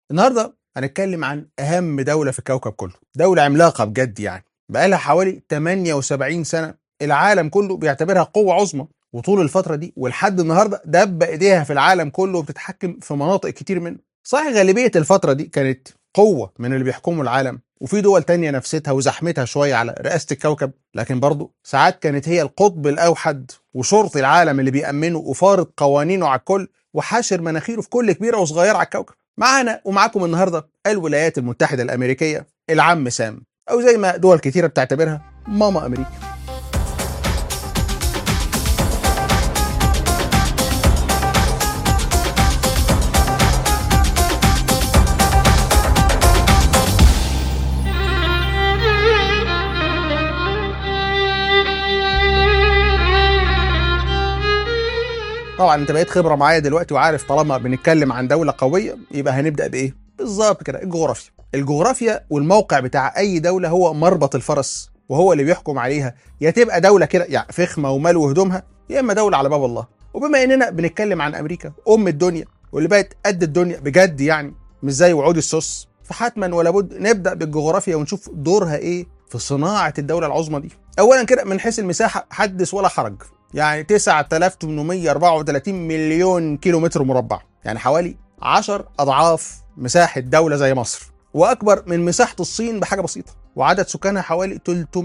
النهارده هنتكلم عن اهم دوله في الكوكب كله دوله عملاقه بجد يعني بقالها حوالي 78 سنه العالم كله بيعتبرها قوه عظمى وطول الفتره دي ولحد النهارده دب ايديها في العالم كله وبتتحكم في مناطق كتير منه صحيح غالبيه الفتره دي كانت قوه من اللي بيحكموا العالم وفي دول تانية نفستها وزحمتها شوية على رئاسة الكوكب لكن برضه ساعات كانت هي القطب الأوحد وشرط العالم اللي بيأمنه وفارض قوانينه على الكل وحاشر مناخيره في كل كبيرة وصغيرة على الكوكب معانا ومعاكم النهاردة الولايات المتحدة الأمريكية العم سام أو زي ما دول كتيرة بتعتبرها ماما أمريكا طبعا انت بقيت خبره معايا دلوقتي وعارف طالما بنتكلم عن دوله قويه يبقى هنبدا بايه بالظبط كده الجغرافيا الجغرافيا والموقع بتاع اي دوله هو مربط الفرس وهو اللي بيحكم عليها يا تبقى دوله كده يعني فخمه ومال وهدومها يا اما دوله على باب الله وبما اننا بنتكلم عن امريكا ام الدنيا واللي بقت قد الدنيا بجد يعني مش زي وعود السوس فحتما ولا بد نبدا بالجغرافيا ونشوف دورها ايه في صناعه الدوله العظمى دي اولا كده من حيث المساحه حدث ولا حرج يعني 9834 مليون كيلو متر مربع يعني حوالي 10 اضعاف مساحه دوله زي مصر واكبر من مساحه الصين بحاجه بسيطه وعدد سكانها حوالي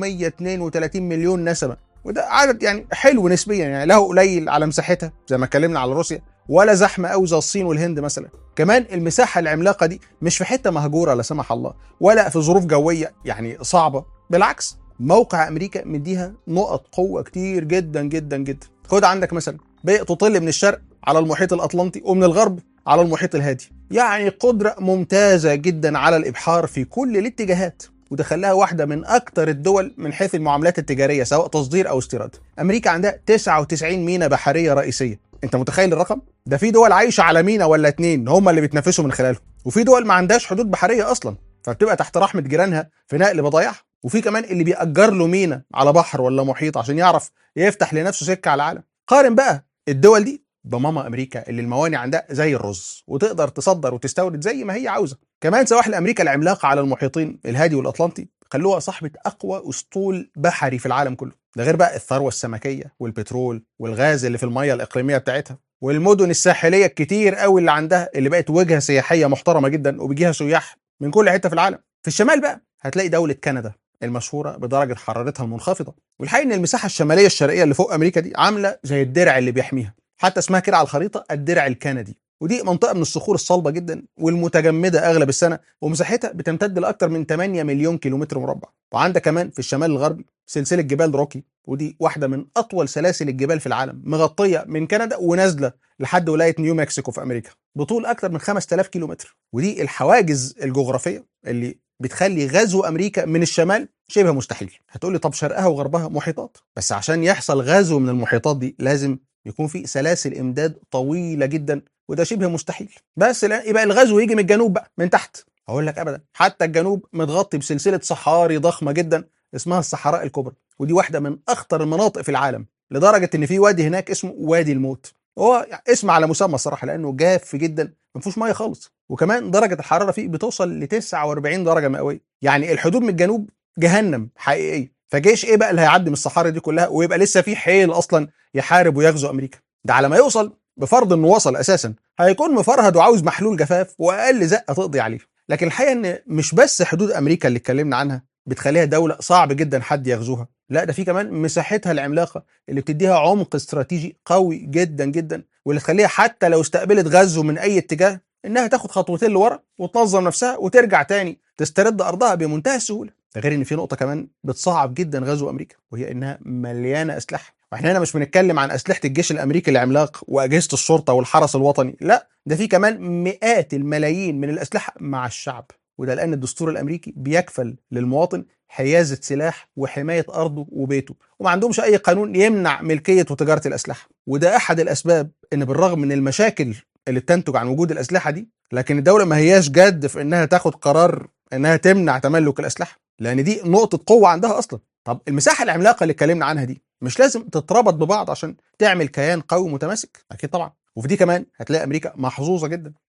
332 مليون نسمه وده عدد يعني حلو نسبيا يعني له قليل على مساحتها زي ما اتكلمنا على روسيا ولا زحمه قوي زي الصين والهند مثلا كمان المساحه العملاقه دي مش في حته مهجوره لا سمح الله ولا في ظروف جويه يعني صعبه بالعكس موقع امريكا مديها نقط قوه كتير جدا جدا جدا خد عندك مثلا تطل من الشرق على المحيط الاطلنطي ومن الغرب على المحيط الهادي يعني قدره ممتازه جدا على الابحار في كل الاتجاهات وده خلاها واحدة من أكثر الدول من حيث المعاملات التجارية سواء تصدير أو استيراد. أمريكا عندها 99 ميناء بحرية رئيسية. أنت متخيل الرقم؟ ده في دول عايشة على ميناء ولا اتنين هم اللي بيتنافسوا من خلالهم. وفي دول ما عندهاش حدود بحرية أصلا فبتبقى تحت رحمة جيرانها في نقل بضايعها. وفي كمان اللي بيأجر له مينا على بحر ولا محيط عشان يعرف يفتح لنفسه سكه على العالم قارن بقى الدول دي بماما امريكا اللي الموانئ عندها زي الرز وتقدر تصدر وتستورد زي ما هي عاوزه كمان سواحل امريكا العملاقه على المحيطين الهادي والاطلنطي خلوها صاحبه اقوى اسطول بحري في العالم كله ده غير بقى الثروه السمكيه والبترول والغاز اللي في الميه الاقليميه بتاعتها والمدن الساحليه الكتير قوي اللي عندها اللي بقت وجهه سياحيه محترمه جدا وبيجيها سياح من كل حته في العالم في الشمال بقى هتلاقي دوله كندا المشهوره بدرجه حرارتها المنخفضه والحقيقه ان المساحه الشماليه الشرقيه اللي فوق امريكا دي عامله زي الدرع اللي بيحميها حتى اسمها كده على الخريطه الدرع الكندي ودي منطقه من الصخور الصلبه جدا والمتجمده اغلب السنه ومساحتها بتمتد لاكثر من 8 مليون كيلومتر مربع وعندك كمان في الشمال الغربي سلسله جبال روكي ودي واحده من اطول سلاسل الجبال في العالم مغطيه من كندا ونازله لحد ولايه نيو مكسيكو في امريكا بطول اكثر من 5000 كيلومتر ودي الحواجز الجغرافيه اللي بتخلي غزو امريكا من الشمال شبه مستحيل هتقول لي طب شرقها وغربها محيطات بس عشان يحصل غزو من المحيطات دي لازم يكون في سلاسل امداد طويله جدا وده شبه مستحيل بس لا يبقى الغزو يجي من الجنوب بقى من تحت اقول لك ابدا حتى الجنوب متغطي بسلسله صحاري ضخمه جدا اسمها الصحراء الكبرى ودي واحده من اخطر المناطق في العالم لدرجه ان في وادي هناك اسمه وادي الموت هو اسم على مسمى الصراحه لانه جاف جدا ما فيهوش ميه خالص وكمان درجه الحراره فيه بتوصل ل 49 درجه مئويه يعني الحدود من الجنوب جهنم حقيقيه فجيش ايه بقى اللي هيعدي من الصحاري دي كلها ويبقى لسه في حيل اصلا يحارب ويغزو امريكا ده على ما يوصل بفرض انه وصل اساسا هيكون مفرهد وعاوز محلول جفاف واقل زقه تقضي عليه لكن الحقيقه ان مش بس حدود امريكا اللي اتكلمنا عنها بتخليها دوله صعب جدا حد يغزوها لا ده في كمان مساحتها العملاقه اللي بتديها عمق استراتيجي قوي جدا جدا واللي تخليها حتى لو استقبلت غزو من اي اتجاه انها تاخد خطوتين لورا وتنظم نفسها وترجع تاني تسترد ارضها بمنتهى السهوله ده غير ان في نقطه كمان بتصعب جدا غزو امريكا وهي انها مليانه اسلحه واحنا هنا مش بنتكلم عن اسلحه الجيش الامريكي العملاق واجهزه الشرطه والحرس الوطني لا ده في كمان مئات الملايين من الاسلحه مع الشعب وده لان الدستور الامريكي بيكفل للمواطن حيازه سلاح وحمايه ارضه وبيته وما عندهمش اي قانون يمنع ملكيه وتجاره الاسلحه وده احد الاسباب ان بالرغم من المشاكل اللي بتنتج عن وجود الاسلحه دي لكن الدوله ما هياش جاد في انها تاخد قرار انها تمنع تملك الاسلحه لان دي نقطه قوه عندها اصلا طب المساحه العملاقه اللي اتكلمنا عنها دي مش لازم تتربط ببعض عشان تعمل كيان قوي متماسك اكيد طبعا وفي دي كمان هتلاقي امريكا محظوظه جدا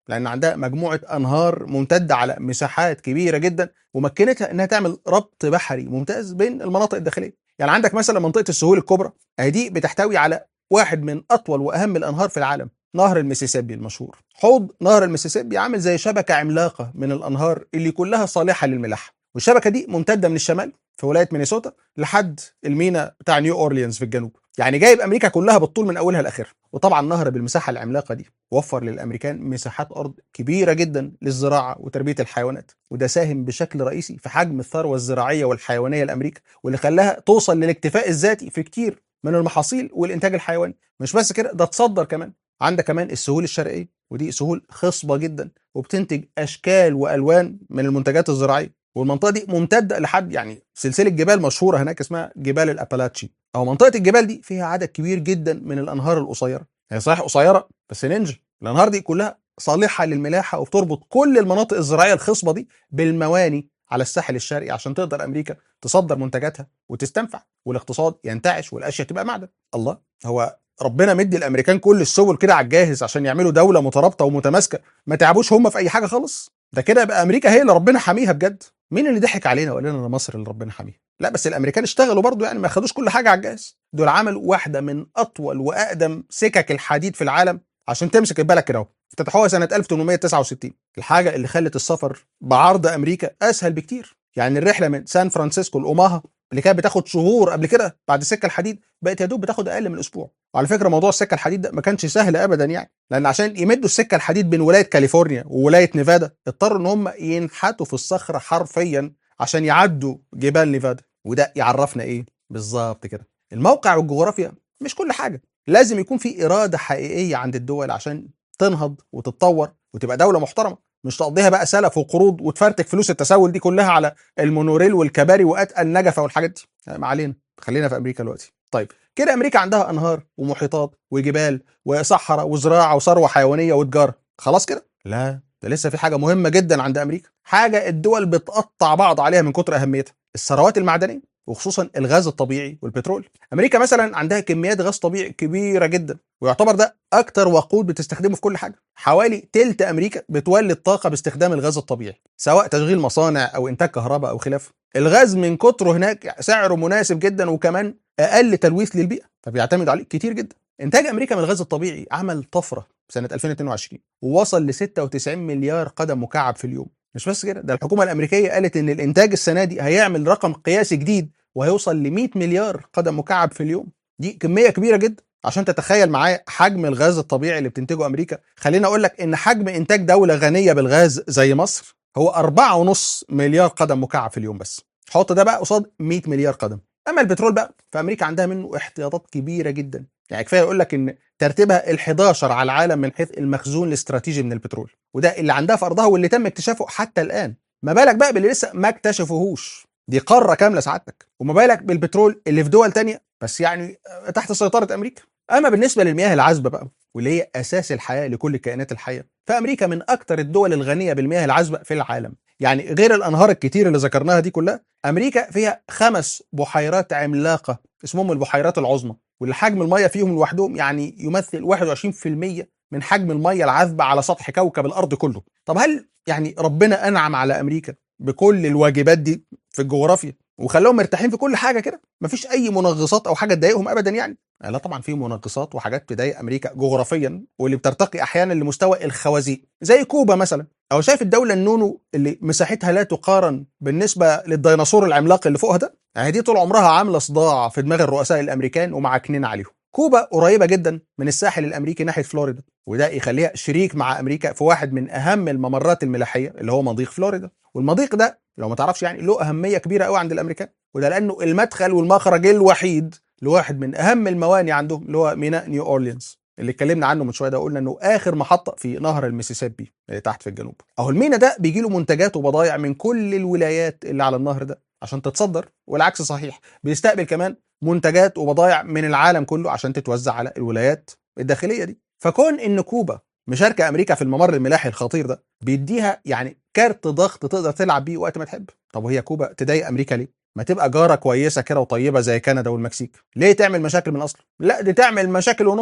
لان عندها مجموعه انهار ممتده على مساحات كبيره جدا ومكنتها انها تعمل ربط بحري ممتاز بين المناطق الداخليه يعني عندك مثلا منطقه السهول الكبرى اهي دي بتحتوي على واحد من اطول واهم الانهار في العالم نهر المسيسيبي المشهور حوض نهر المسيسيبي عامل زي شبكه عملاقه من الانهار اللي كلها صالحه للملاحه والشبكه دي ممتده من الشمال في ولايه مينيسوتا لحد المينا بتاع نيو اورليانز في الجنوب يعني جايب امريكا كلها بالطول من اولها لاخرها وطبعا نهر بالمساحه العملاقه دي وفر للامريكان مساحات ارض كبيره جدا للزراعه وتربيه الحيوانات وده ساهم بشكل رئيسي في حجم الثروه الزراعيه والحيوانيه لامريكا واللي خلاها توصل للاكتفاء الذاتي في كتير من المحاصيل والانتاج الحيواني مش بس كده ده تصدر كمان عندك كمان السهول الشرقيه ودي سهول خصبه جدا وبتنتج اشكال والوان من المنتجات الزراعيه والمنطقه دي ممتده لحد يعني سلسله جبال مشهوره هناك اسمها جبال الابالاتشي او منطقه الجبال دي فيها عدد كبير جدا من الانهار القصيره هي صحيح قصيره بس نينجا الانهار دي كلها صالحه للملاحه وبتربط كل المناطق الزراعيه الخصبه دي بالمواني على الساحل الشرقي عشان تقدر امريكا تصدر منتجاتها وتستنفع والاقتصاد ينتعش والاشياء تبقى معدن الله هو ربنا مدي الامريكان كل السبل كده على الجاهز عشان يعملوا دوله مترابطه ومتماسكه ما تعبوش هم في اي حاجه خالص ده كده يبقى امريكا هي اللي ربنا حاميها بجد مين اللي ضحك علينا وقال لنا مصر اللي ربنا حاميها لا بس الامريكان اشتغلوا برضو يعني ما خدوش كل حاجه على الجاهز دول عملوا واحده من اطول واقدم سكك الحديد في العالم عشان تمسك البلد كده اهو افتتحوها سنه 1869 الحاجه اللي خلت السفر بعرض امريكا اسهل بكتير يعني الرحله من سان فرانسيسكو لاوماها اللي كانت بتاخد شهور قبل كده بعد السكه الحديد بقت يا دوب بتاخد اقل من اسبوع وعلى فكره موضوع السكه الحديد ده ما كانش سهل ابدا يعني لان عشان يمدوا السكه الحديد بين ولايه كاليفورنيا وولايه نيفادا اضطروا ان هم ينحتوا في الصخره حرفيا عشان يعدوا جبال نيفادا وده يعرفنا ايه بالظبط كده الموقع والجغرافيا مش كل حاجه لازم يكون في اراده حقيقيه عند الدول عشان تنهض وتتطور وتبقى دوله محترمه مش تقضيها بقى سلف وقروض وتفرتك فلوس التسول دي كلها على المونوريل والكباري واتقل النجفه والحاجات دي ما علينا خلينا في امريكا دلوقتي طيب كده امريكا عندها انهار ومحيطات وجبال وصحراء وزراعه وثروه حيوانيه وتجاره خلاص كده لا ده لسه في حاجه مهمه جدا عند امريكا حاجه الدول بتقطع بعض عليها من كتر اهميتها الثروات المعدنيه وخصوصا الغاز الطبيعي والبترول امريكا مثلا عندها كميات غاز طبيعي كبيره جدا ويعتبر ده اكتر وقود بتستخدمه في كل حاجه حوالي تلت امريكا بتولد طاقه باستخدام الغاز الطبيعي سواء تشغيل مصانع او انتاج كهرباء او خلافه الغاز من كتره هناك سعره مناسب جدا وكمان اقل تلويث للبيئه فبيعتمد عليه كتير جدا انتاج امريكا من الغاز الطبيعي عمل طفره سنه 2022 ووصل ل 96 مليار قدم مكعب في اليوم مش بس كده ده الحكومه الامريكيه قالت ان الانتاج السنه دي هيعمل رقم قياسي جديد وهيوصل ل 100 مليار قدم مكعب في اليوم دي كميه كبيره جدا عشان تتخيل معايا حجم الغاز الطبيعي اللي بتنتجه امريكا خليني اقول لك ان حجم انتاج دوله غنيه بالغاز زي مصر هو 4.5 مليار قدم مكعب في اليوم بس حط ده بقى قصاد 100 مليار قدم اما البترول بقى فامريكا عندها منه احتياطات كبيره جدا يعني كفايه اقول لك ان ترتيبها ال11 على العالم من حيث المخزون الاستراتيجي من البترول وده اللي عندها في ارضها واللي تم اكتشافه حتى الان ما بالك بقى باللي لسه ما اكتشفوهوش دي قاره كامله سعادتك وما بالك بالبترول اللي في دول تانية بس يعني تحت سيطره امريكا اما بالنسبه للمياه العذبه بقى واللي هي اساس الحياه لكل الكائنات الحيه فامريكا من اكثر الدول الغنيه بالمياه العذبه في العالم يعني غير الانهار الكتير اللي ذكرناها دي كلها امريكا فيها خمس بحيرات عملاقه اسمهم البحيرات العظمى واللي حجم الميه فيهم لوحدهم يعني يمثل 21% من حجم الميه العذبه على سطح كوكب الارض كله طب هل يعني ربنا انعم على امريكا بكل الواجبات دي في الجغرافيا وخلاهم مرتاحين في كل حاجه كده مفيش اي منغصات او حاجه تضايقهم ابدا يعني لا طبعا في منغصات وحاجات تضايق امريكا جغرافيا واللي بترتقي احيانا لمستوى الخوازيق زي كوبا مثلا او شايف الدوله النونو اللي مساحتها لا تقارن بالنسبه للديناصور العملاق اللي فوقها ده يعني دي طول عمرها عامله صداع في دماغ الرؤساء الامريكان ومعكنين عليهم كوبا قريبه جدا من الساحل الامريكي ناحيه فلوريدا وده يخليها شريك مع امريكا في واحد من اهم الممرات الملاحيه اللي هو مضيق فلوريدا والمضيق ده لو ما تعرفش يعني له اهميه كبيره قوي عند الامريكان وده لانه المدخل والمخرج الوحيد لواحد من اهم المواني عندهم اللي هو ميناء نيو اورليانز اللي اتكلمنا عنه من شويه ده قلنا انه اخر محطه في نهر المسيسيبي اللي تحت في الجنوب اهو المينا ده بيجي له منتجات وبضائع من كل الولايات اللي على النهر ده عشان تتصدر والعكس صحيح بيستقبل كمان منتجات وبضائع من العالم كله عشان تتوزع على الولايات الداخليه دي فكون ان كوبا مشاركه امريكا في الممر الملاحي الخطير ده بيديها يعني كارت ضغط تقدر تلعب بيه وقت ما تحب طب وهي كوبا تضايق امريكا ليه ما تبقى جاره كويسه كده وطيبه زي كندا والمكسيك ليه تعمل مشاكل من اصله لا دي تعمل مشاكل ونص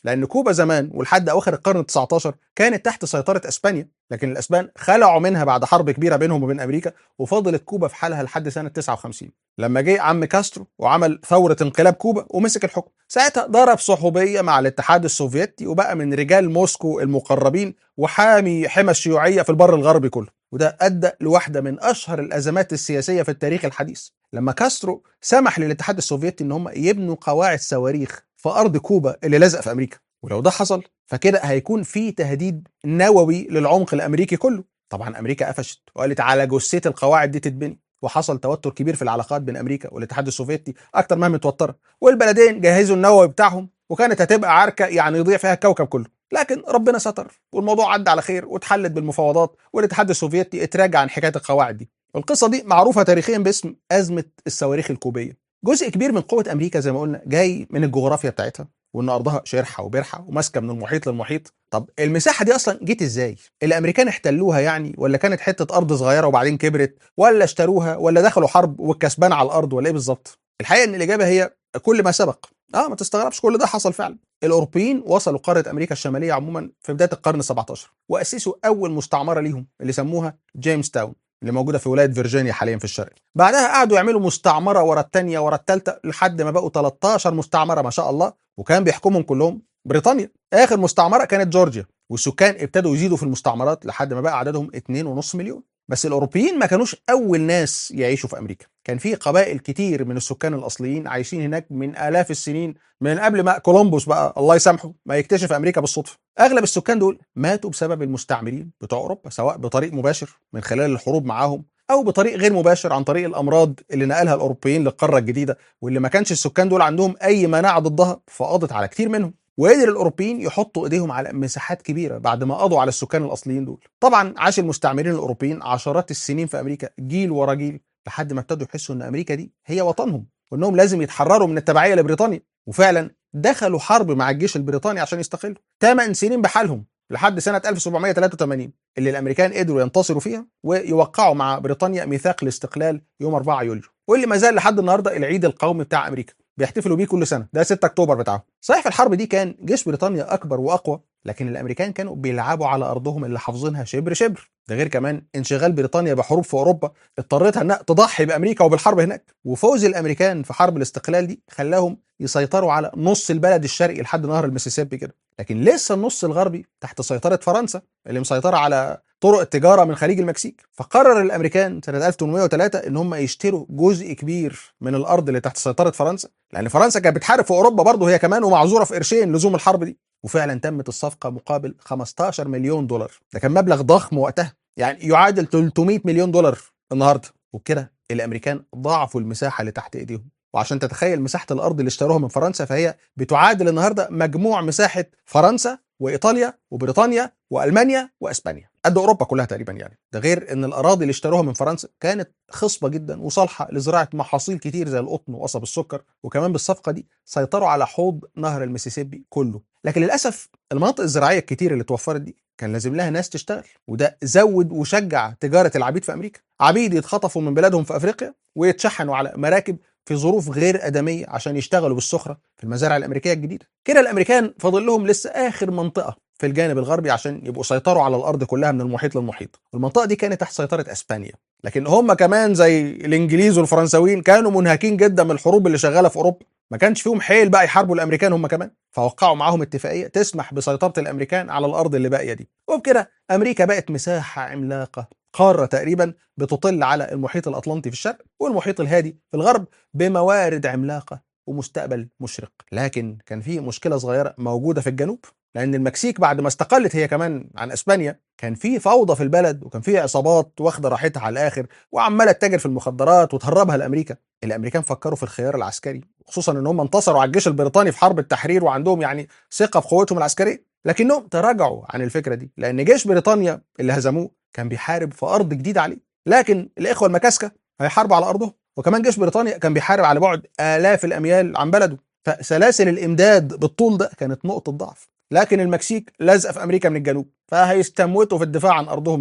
لان كوبا زمان ولحد اواخر القرن ال 19 كانت تحت سيطره اسبانيا لكن الاسبان خلعوا منها بعد حرب كبيره بينهم وبين امريكا وفضلت كوبا في حالها لحد سنه 59 لما جه عم كاسترو وعمل ثوره انقلاب كوبا ومسك الحكم ساعتها ضرب صحوبيه مع الاتحاد السوفيتي وبقى من رجال موسكو المقربين وحامي حمى الشيوعيه في البر الغربي كله وده ادى لواحده من اشهر الازمات السياسيه في التاريخ الحديث لما كاسترو سمح للاتحاد السوفيتي ان هم يبنوا قواعد صواريخ في ارض كوبا اللي لزق في امريكا ولو ده حصل فكده هيكون في تهديد نووي للعمق الامريكي كله طبعا امريكا قفشت وقالت على جثه القواعد دي تتبني وحصل توتر كبير في العلاقات بين امريكا والاتحاد السوفيتي اكتر ما هي متوتره والبلدين جهزوا النووي بتاعهم وكانت هتبقى عركه يعني يضيع فيها الكوكب كله لكن ربنا ستر والموضوع عدى على خير واتحلت بالمفاوضات والاتحاد السوفيتي اتراجع عن حكايه القواعد دي القصه دي معروفه تاريخيا باسم ازمه الصواريخ الكوبيه جزء كبير من قوه امريكا زي ما قلنا جاي من الجغرافيا بتاعتها وان ارضها شرحه وبرحه وماسكه من المحيط للمحيط طب المساحه دي اصلا جت ازاي الامريكان احتلوها يعني ولا كانت حته ارض صغيره وبعدين كبرت ولا اشتروها ولا دخلوا حرب والكسبان على الارض ولا ايه بالظبط الحقيقه ان الاجابه هي كل ما سبق اه ما تستغربش كل ده حصل فعلا الاوروبيين وصلوا قاره امريكا الشماليه عموما في بدايه القرن ال17 واسسوا اول مستعمره ليهم اللي سموها جيمس تاون اللي موجوده في ولايه فيرجينيا حاليا في الشرق بعدها قعدوا يعملوا مستعمره ورا الثانيه ورا الثالثه لحد ما بقوا 13 مستعمره ما شاء الله وكان بيحكمهم كلهم بريطانيا اخر مستعمره كانت جورجيا والسكان ابتدوا يزيدوا في المستعمرات لحد ما بقى عددهم 2.5 مليون بس الاوروبيين ما كانوش اول ناس يعيشوا في امريكا كان في قبائل كتير من السكان الاصليين عايشين هناك من الاف السنين من قبل ما كولومبوس بقى الله يسامحه ما يكتشف امريكا بالصدفه اغلب السكان دول ماتوا بسبب المستعمرين بتوع اوروبا سواء بطريق مباشر من خلال الحروب معاهم او بطريق غير مباشر عن طريق الامراض اللي نقلها الاوروبيين للقاره الجديده واللي ما كانش السكان دول عندهم اي مناعه ضدها فقضت على كتير منهم وقدر الاوروبيين يحطوا ايديهم على مساحات كبيره بعد ما قضوا على السكان الاصليين دول طبعا عاش المستعمرين الاوروبيين عشرات السنين في امريكا جيل ورا جيل لحد ما ابتدوا يحسوا ان امريكا دي هي وطنهم وانهم لازم يتحرروا من التبعيه لبريطانيا وفعلا دخلوا حرب مع الجيش البريطاني عشان يستقلوا 8 سنين بحالهم لحد سنة 1783 اللي الأمريكان قدروا ينتصروا فيها ويوقعوا مع بريطانيا ميثاق الاستقلال يوم 4 يوليو واللي ما زال لحد النهارده العيد القومي بتاع أمريكا بيحتفلوا بيه كل سنه ده 6 اكتوبر بتاعهم صحيح في الحرب دي كان جيش بريطانيا اكبر واقوى لكن الامريكان كانوا بيلعبوا على ارضهم اللي حافظينها شبر شبر ده غير كمان انشغال بريطانيا بحروب في اوروبا اضطرتها انها تضحي بامريكا وبالحرب هناك وفوز الامريكان في حرب الاستقلال دي خلاهم يسيطروا على نص البلد الشرقي لحد نهر المسيسيبي كده لكن لسه النص الغربي تحت سيطره فرنسا اللي مسيطره على طرق التجاره من خليج المكسيك فقرر الامريكان سنه 1803 ان هم يشتروا جزء كبير من الارض اللي تحت سيطره فرنسا لان فرنسا كانت بتحارب في اوروبا برضه هي كمان ومعذوره في قرشين لزوم الحرب دي وفعلا تمت الصفقه مقابل 15 مليون دولار ده كان مبلغ ضخم وقتها يعني يعادل 300 مليون دولار النهارده وبكده الامريكان ضاعفوا المساحه اللي تحت ايديهم وعشان تتخيل مساحه الارض اللي اشتروها من فرنسا فهي بتعادل النهارده مجموع مساحه فرنسا وايطاليا وبريطانيا والمانيا واسبانيا قد اوروبا كلها تقريبا يعني ده غير ان الاراضي اللي اشتروها من فرنسا كانت خصبه جدا وصالحه لزراعه محاصيل كتير زي القطن وقصب السكر وكمان بالصفقه دي سيطروا على حوض نهر المسيسيبي كله لكن للاسف المناطق الزراعيه الكتير اللي اتوفرت دي كان لازم لها ناس تشتغل وده زود وشجع تجاره العبيد في امريكا عبيد يتخطفوا من بلادهم في افريقيا ويتشحنوا على مراكب في ظروف غير ادميه عشان يشتغلوا بالسخره في المزارع الامريكيه الجديده كده الامريكان فاضل لهم لسه اخر منطقه في الجانب الغربي عشان يبقوا سيطروا على الارض كلها من المحيط للمحيط والمنطقه دي كانت تحت سيطره اسبانيا لكن هم كمان زي الانجليز والفرنساويين كانوا منهكين جدا من الحروب اللي شغاله في اوروبا ما كانش فيهم حيل بقى يحاربوا الامريكان هم كمان فوقعوا معاهم اتفاقيه تسمح بسيطره الامريكان على الارض اللي باقيه دي وبكده امريكا بقت مساحه عملاقه قاره تقريبا بتطل على المحيط الاطلنطي في الشرق والمحيط الهادي في الغرب بموارد عملاقه ومستقبل مشرق لكن كان في مشكله صغيره موجوده في الجنوب لان المكسيك بعد ما استقلت هي كمان عن اسبانيا كان في فوضى في البلد وكان في عصابات واخده راحتها على الاخر وعماله تتاجر في المخدرات وتهربها لامريكا الامريكان فكروا في الخيار العسكري خصوصا ان هم انتصروا على الجيش البريطاني في حرب التحرير وعندهم يعني ثقه في قوتهم العسكريه لكنهم تراجعوا عن الفكره دي لان جيش بريطانيا اللي هزموه كان بيحارب في ارض جديده عليه لكن الاخوه المكاسكه هيحاربوا على ارضهم وكمان جيش بريطانيا كان بيحارب على بعد الاف الاميال عن بلده فسلاسل الامداد بالطول ده كانت نقطه ضعف لكن المكسيك لازقه في امريكا من الجنوب فهيستموتوا في الدفاع عن ارضهم يعني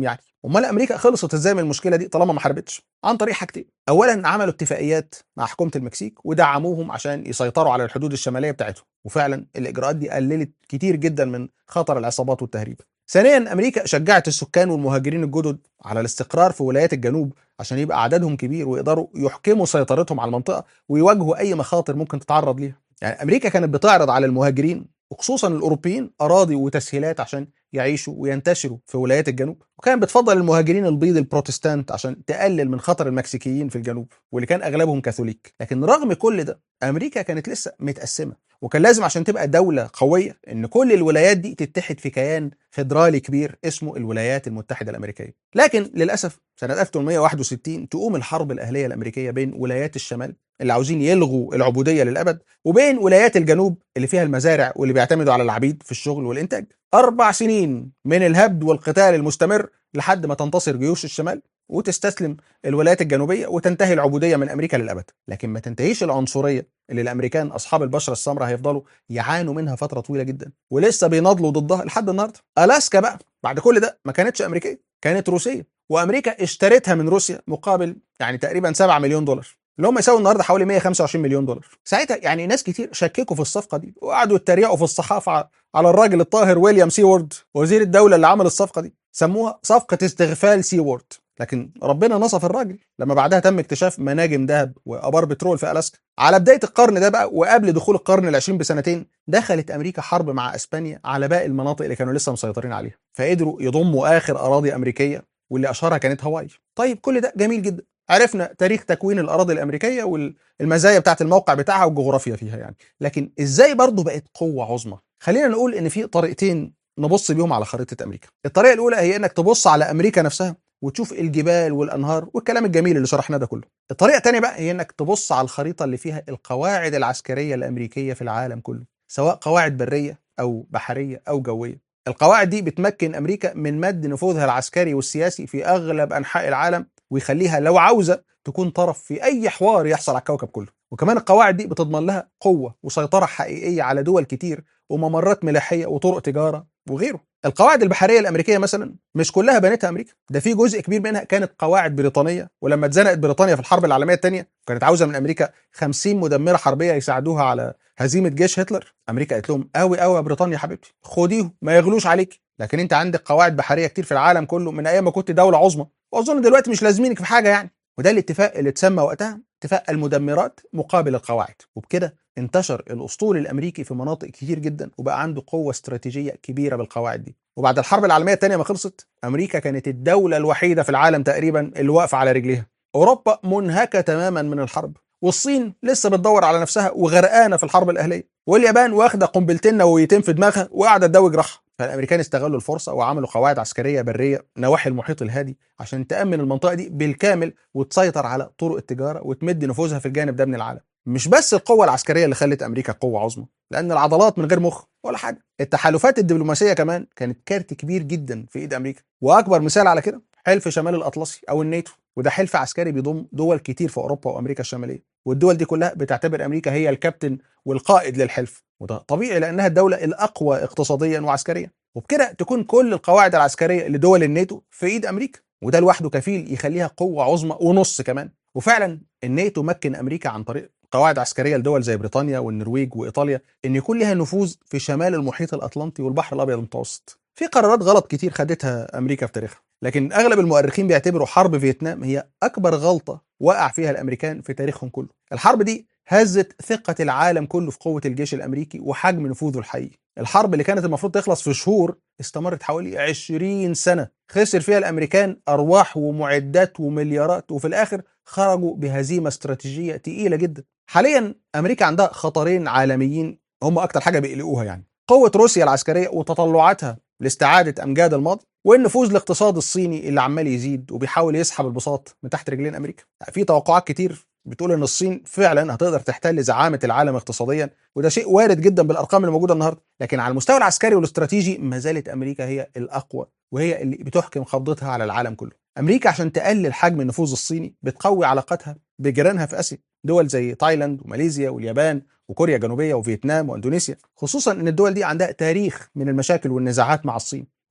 امال امريكا خلصت ازاي من المشكله دي طالما ما حاربتش عن طريق حاجتين اولا عملوا اتفاقيات مع حكومه المكسيك ودعموهم عشان يسيطروا على الحدود الشماليه بتاعتهم وفعلا الاجراءات دي قللت كتير جدا من خطر العصابات والتهريب ثانيا امريكا شجعت السكان والمهاجرين الجدد على الاستقرار في ولايات الجنوب عشان يبقى عددهم كبير ويقدروا يحكموا سيطرتهم على المنطقه ويواجهوا اي مخاطر ممكن تتعرض ليها يعني امريكا كانت بتعرض على المهاجرين وخصوصا الاوروبيين اراضي وتسهيلات عشان يعيشوا وينتشروا في ولايات الجنوب وكان بتفضل المهاجرين البيض البروتستانت عشان تقلل من خطر المكسيكيين في الجنوب واللي كان اغلبهم كاثوليك لكن رغم كل ده امريكا كانت لسه متقسمه وكان لازم عشان تبقى دولة قوية إن كل الولايات دي تتحد في كيان فيدرالي كبير اسمه الولايات المتحدة الأمريكية. لكن للأسف سنة 1861 تقوم الحرب الأهلية الأمريكية بين ولايات الشمال اللي عاوزين يلغوا العبودية للأبد وبين ولايات الجنوب اللي فيها المزارع واللي بيعتمدوا على العبيد في الشغل والإنتاج. أربع سنين من الهبد والقتال المستمر لحد ما تنتصر جيوش الشمال وتستسلم الولايات الجنوبيه وتنتهي العبوديه من امريكا للابد، لكن ما تنتهيش العنصريه اللي الامريكان اصحاب البشره السمراء هيفضلوا يعانوا منها فتره طويله جدا، ولسه بيناضلوا ضدها لحد النهارده. الاسكا بقى بعد كل ده ما كانتش امريكيه، كانت روسيه، وامريكا اشترتها من روسيا مقابل يعني تقريبا 7 مليون دولار. اللي هم يساووا النهارده حوالي 125 مليون دولار. ساعتها يعني ناس كتير شككوا في الصفقه دي وقعدوا يتريقوا في الصحافه على الراجل الطاهر ويليام سيورد وزير الدوله اللي عمل الصفقه دي. سموها صفقه استغفال سيورد. لكن ربنا نصف الراجل لما بعدها تم اكتشاف مناجم ذهب وابار بترول في الاسكا على بدايه القرن ده بقى وقبل دخول القرن العشرين بسنتين دخلت امريكا حرب مع اسبانيا على باقي المناطق اللي كانوا لسه مسيطرين عليها فقدروا يضموا اخر اراضي امريكيه واللي اشهرها كانت هاواي طيب كل ده جميل جدا عرفنا تاريخ تكوين الاراضي الامريكيه والمزايا بتاعت الموقع بتاعها والجغرافيا فيها يعني لكن ازاي برضه بقت قوه عظمى خلينا نقول ان في طريقتين نبص بيهم على خريطه امريكا الطريقه الاولى هي انك تبص على امريكا نفسها وتشوف الجبال والانهار والكلام الجميل اللي شرحناه ده كله. الطريقه الثانيه بقى هي انك تبص على الخريطه اللي فيها القواعد العسكريه الامريكيه في العالم كله، سواء قواعد بريه او بحريه او جويه. القواعد دي بتمكن امريكا من مد نفوذها العسكري والسياسي في اغلب انحاء العالم ويخليها لو عاوزه تكون طرف في اي حوار يحصل على الكوكب كله. وكمان القواعد دي بتضمن لها قوه وسيطره حقيقيه على دول كتير وممرات ملاحيه وطرق تجاره وغيره. القواعد البحريه الامريكيه مثلا مش كلها بنتها امريكا ده في جزء كبير منها كانت قواعد بريطانيه ولما اتزنقت بريطانيا في الحرب العالميه الثانيه كانت عاوزه من امريكا 50 مدمره حربيه يساعدوها على هزيمه جيش هتلر امريكا قالت لهم قوي قوي يا بريطانيا حبيبتي خديهم ما يغلوش عليك لكن انت عندك قواعد بحريه كتير في العالم كله من ايام ما كنت دوله عظمى واظن دلوقتي مش لازمينك في حاجه يعني وده الاتفاق اللي اتسمى وقتها اتفاق المدمرات مقابل القواعد وبكده انتشر الاسطول الامريكي في مناطق كتير جدا وبقى عنده قوه استراتيجيه كبيره بالقواعد دي وبعد الحرب العالميه الثانيه ما خلصت امريكا كانت الدوله الوحيده في العالم تقريبا اللي واقفه على رجليها اوروبا منهكه تماما من الحرب والصين لسه بتدور على نفسها وغرقانه في الحرب الاهليه واليابان واخده قنبلتين نوويتين في دماغها وقاعده تدوج راحها فالامريكان استغلوا الفرصه وعملوا قواعد عسكريه بريه نواحي المحيط الهادي عشان تامن المنطقه دي بالكامل وتسيطر على طرق التجاره وتمد نفوذها في الجانب ده من العالم مش بس القوة العسكرية اللي خلت أمريكا قوة عظمى لأن العضلات من غير مخ ولا حاجة التحالفات الدبلوماسية كمان كانت كارت كبير جدا في إيد أمريكا وأكبر مثال على كده حلف شمال الأطلسي أو الناتو وده حلف عسكري بيضم دول كتير في أوروبا وأمريكا الشمالية والدول دي كلها بتعتبر أمريكا هي الكابتن والقائد للحلف وده طبيعي لأنها الدولة الأقوى اقتصاديا وعسكريا وبكده تكون كل القواعد العسكرية لدول الناتو في إيد أمريكا وده لوحده كفيل يخليها قوة عظمى ونص كمان وفعلا الناتو مكن أمريكا عن طريق قواعد عسكريه لدول زي بريطانيا والنرويج وايطاليا ان يكون لها نفوذ في شمال المحيط الاطلنطي والبحر الابيض المتوسط. في قرارات غلط كتير خدتها امريكا في تاريخها، لكن اغلب المؤرخين بيعتبروا حرب فيتنام هي اكبر غلطه وقع فيها الامريكان في تاريخهم كله. الحرب دي هزت ثقه العالم كله في قوه الجيش الامريكي وحجم نفوذه الحقيقي. الحرب اللي كانت المفروض تخلص في شهور استمرت حوالي 20 سنه خسر فيها الامريكان ارواح ومعدات ومليارات وفي الاخر خرجوا بهزيمه استراتيجيه تقيله جدا حاليا امريكا عندها خطرين عالميين هم اكتر حاجه بيقلقوها يعني قوه روسيا العسكريه وتطلعاتها لاستعاده امجاد الماضي والنفوذ الاقتصادي الصيني اللي عمال يزيد وبيحاول يسحب البساط من تحت رجلين امريكا في توقعات كتير بتقول ان الصين فعلا هتقدر تحتل زعامه العالم اقتصاديا وده شيء وارد جدا بالارقام اللي موجوده النهارده لكن على المستوى العسكري والاستراتيجي ما زالت امريكا هي الاقوى وهي اللي بتحكم قبضتها على العالم كله امريكا عشان تقلل حجم النفوذ الصيني بتقوي علاقاتها بجيرانها في اسيا دول زي تايلاند وماليزيا واليابان وكوريا الجنوبيه وفيتنام واندونيسيا خصوصا ان الدول دي عندها تاريخ من المشاكل والنزاعات مع الصين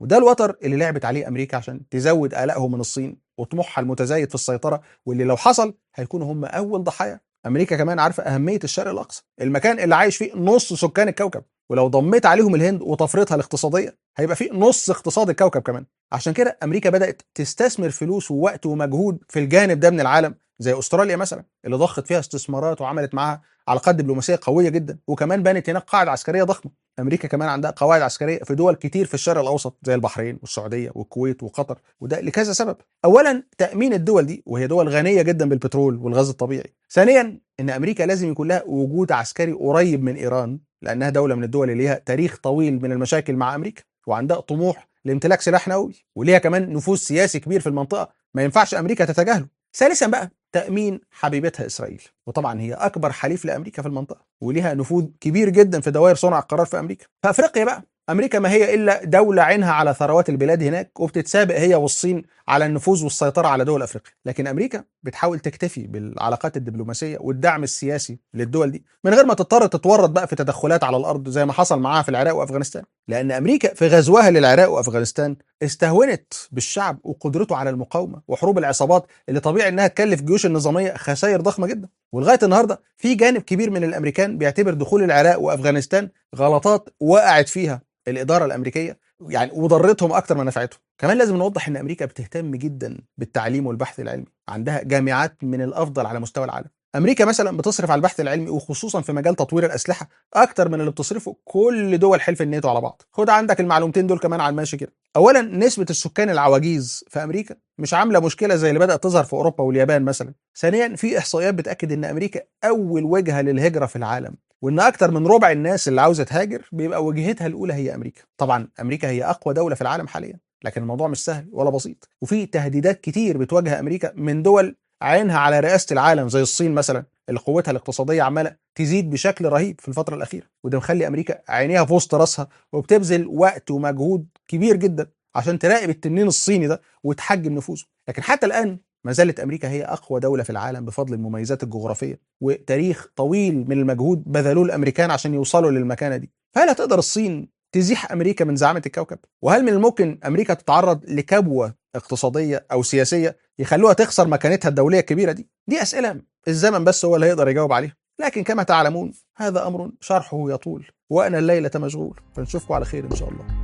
وده الوتر اللي لعبت عليه امريكا عشان تزود قلقهم من الصين وطموحها المتزايد في السيطره واللي لو حصل هيكونوا هم اول ضحايا امريكا كمان عارفه اهميه الشرق الاقصى المكان اللي عايش فيه نص سكان الكوكب ولو ضميت عليهم الهند وطفرتها الاقتصاديه هيبقى فيه نص اقتصاد الكوكب كمان عشان كده امريكا بدات تستثمر فلوس ووقت ومجهود في الجانب ده من العالم زي استراليا مثلا اللي ضخت فيها استثمارات وعملت معاها علاقات دبلوماسيه قويه جدا وكمان بنت هناك قاعده عسكريه ضخمه امريكا كمان عندها قواعد عسكريه في دول كتير في الشرق الاوسط زي البحرين والسعوديه والكويت وقطر وده لكذا سبب اولا تامين الدول دي وهي دول غنيه جدا بالبترول والغاز الطبيعي ثانيا ان امريكا لازم يكون لها وجود عسكري قريب من ايران لانها دوله من الدول اللي ليها تاريخ طويل من المشاكل مع امريكا وعندها طموح لامتلاك سلاح نووي وليها كمان نفوذ سياسي كبير في المنطقه ما ينفعش امريكا تتجاهله ثالثا بقى تامين حبيبتها اسرائيل وطبعا هي اكبر حليف لامريكا في المنطقه وليها نفوذ كبير جدا في دوائر صنع القرار في امريكا في افريقيا بقى امريكا ما هي الا دوله عينها على ثروات البلاد هناك وبتتسابق هي والصين على النفوذ والسيطره على دول افريقيا لكن امريكا بتحاول تكتفي بالعلاقات الدبلوماسيه والدعم السياسي للدول دي من غير ما تضطر تتورط بقى في تدخلات على الارض زي ما حصل معاها في العراق وافغانستان لان امريكا في غزوها للعراق وافغانستان استهونت بالشعب وقدرته على المقاومه وحروب العصابات اللي طبيعي انها تكلف جيوش النظاميه خسائر ضخمه جدا ولغايه النهارده في جانب كبير من الامريكان بيعتبر دخول العراق وافغانستان غلطات وقعت فيها الاداره الامريكيه يعني وضرتهم اكتر ما نفعتهم كمان لازم نوضح ان امريكا بتهتم جدا بالتعليم والبحث العلمي عندها جامعات من الافضل على مستوى العالم امريكا مثلا بتصرف على البحث العلمي وخصوصا في مجال تطوير الاسلحه اكتر من اللي بتصرفه كل دول حلف الناتو على بعض خد عندك المعلومتين دول كمان على الماشي كده اولا نسبه السكان العواجيز في امريكا مش عامله مشكله زي اللي بدات تظهر في اوروبا واليابان مثلا ثانيا في احصائيات بتاكد ان امريكا اول وجهه للهجره في العالم وان اكتر من ربع الناس اللي عاوزه تهاجر بيبقى وجهتها الاولى هي امريكا طبعا امريكا هي اقوى دوله في العالم حاليا لكن الموضوع مش سهل ولا بسيط وفي تهديدات كتير بتواجه امريكا من دول عينها على رئاسه العالم زي الصين مثلا اللي قوتها الاقتصاديه عماله تزيد بشكل رهيب في الفتره الاخيره وده مخلي امريكا عينيها في وسط راسها وبتبذل وقت ومجهود كبير جدا عشان تراقب التنين الصيني ده وتحجم نفوذه لكن حتى الان ما زالت امريكا هي اقوى دوله في العالم بفضل المميزات الجغرافيه وتاريخ طويل من المجهود بذلوه الامريكان عشان يوصلوا للمكانه دي فهل هتقدر الصين تزيح امريكا من زعامه الكوكب وهل من الممكن امريكا تتعرض لكبوه اقتصاديه او سياسيه يخلوها تخسر مكانتها الدوليه الكبيره دي دي اسئله الزمن بس هو اللي هيقدر يجاوب عليها لكن كما تعلمون هذا امر شرحه يطول وانا الليله مشغول فنشوفكم على خير ان شاء الله